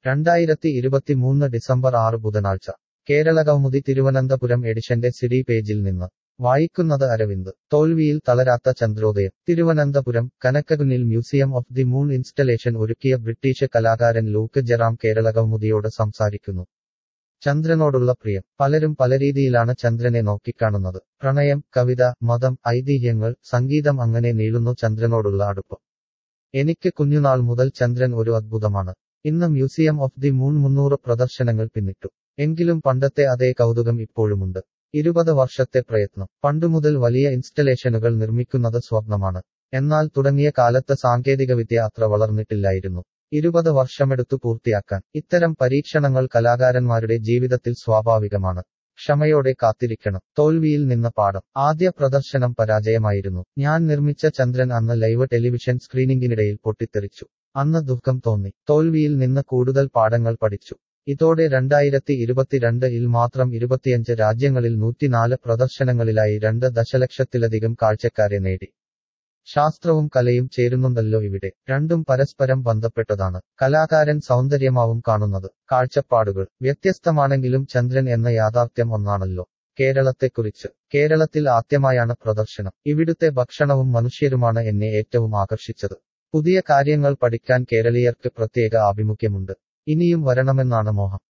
രണ്ടായിരത്തി ഇരുപത്തിമൂന്ന് ഡിസംബർ ആറ് ബുധനാഴ്ച കേരള കൗമുദി തിരുവനന്തപുരം എഡിഷന്റെ സിഡി പേജിൽ നിന്ന് വായിക്കുന്നത് അരവിന്ദ് തോൽവിയിൽ തളരാത്ത ചന്ദ്രോദയം തിരുവനന്തപുരം കനക്കകുന്നിൽ museum of the moon installation ഒരുക്കിയ ബ്രിട്ടീഷ് കലാകാരൻ ലൂക്ക് ജെറാം കേരള കൗമുദിയോട് സംസാരിക്കുന്നു ചന്ദ്രനോടുള്ള പ്രിയം പലരും പല രീതിയിലാണ് ചന്ദ്രനെ നോക്കിക്കാണുന്നത് പ്രണയം കവിത മതം ഐതിഹ്യങ്ങൾ സംഗീതം അങ്ങനെ നീളുന്നു ചന്ദ്രനോടുള്ള അടുപ്പം എനിക്ക് കുഞ്ഞുനാൾ മുതൽ ചന്ദ്രൻ ഒരു അദ്ഭുതമാണ് ഇന്ന് മ്യൂസിയം ഓഫ് ദി മൂൺ മുന്നൂറ് പ്രദർശനങ്ങൾ പിന്നിട്ടു എങ്കിലും പണ്ടത്തെ അതേ കൗതുകം ഇപ്പോഴുമുണ്ട് ഇരുപത് വർഷത്തെ പ്രയത്നം പണ്ടുമുതൽ വലിയ ഇൻസ്റ്റലേഷനുകൾ നിർമ്മിക്കുന്നത് സ്വപ്നമാണ് എന്നാൽ തുടങ്ങിയ കാലത്ത് സാങ്കേതികവിദ്യ അത്ര വളർന്നിട്ടില്ലായിരുന്നു ഇരുപത് വർഷമെടുത്തു പൂർത്തിയാക്കാൻ ഇത്തരം പരീക്ഷണങ്ങൾ കലാകാരന്മാരുടെ ജീവിതത്തിൽ സ്വാഭാവികമാണ് ക്ഷമയോടെ കാത്തിരിക്കണം തോൽവിയിൽ നിന്ന് പാഠം ആദ്യ പ്രദർശനം പരാജയമായിരുന്നു ഞാൻ നിർമ്മിച്ച ചന്ദ്രൻ അന്ന് ലൈവ് ടെലിവിഷൻ സ്ക്രീനിംഗിനിടയിൽ പൊട്ടിത്തെറിച്ചു അന്ന് ദുഃഖം തോന്നി തോൽവിയിൽ നിന്ന് കൂടുതൽ പാഠങ്ങൾ പഠിച്ചു ഇതോടെ രണ്ടായിരത്തി ഇരുപത്തിരണ്ട് ഇൽ മാത്രം ഇരുപത്തിയഞ്ച് രാജ്യങ്ങളിൽ നൂറ്റിനാല് പ്രദർശനങ്ങളിലായി രണ്ട് ദശലക്ഷത്തിലധികം കാഴ്ചക്കാരെ നേടി ശാസ്ത്രവും കലയും ചേരുന്നുണ്ടല്ലോ ഇവിടെ രണ്ടും പരസ്പരം ബന്ധപ്പെട്ടതാണ് കലാകാരൻ സൗന്ദര്യമാവും കാണുന്നത് കാഴ്ചപ്പാടുകൾ വ്യത്യസ്തമാണെങ്കിലും ചന്ദ്രൻ എന്ന യാഥാർത്ഥ്യം ഒന്നാണല്ലോ കേരളത്തെക്കുറിച്ച് കേരളത്തിൽ ആദ്യമായാണ് പ്രദർശനം ഇവിടുത്തെ ഭക്ഷണവും മനുഷ്യരുമാണ് എന്നെ ഏറ്റവും ആകർഷിച്ചത് പുതിയ കാര്യങ്ങൾ പഠിക്കാൻ കേരളീയർക്ക് പ്രത്യേക ആഭിമുഖ്യമുണ്ട് ഇനിയും വരണമെന്നാണ് മോഹം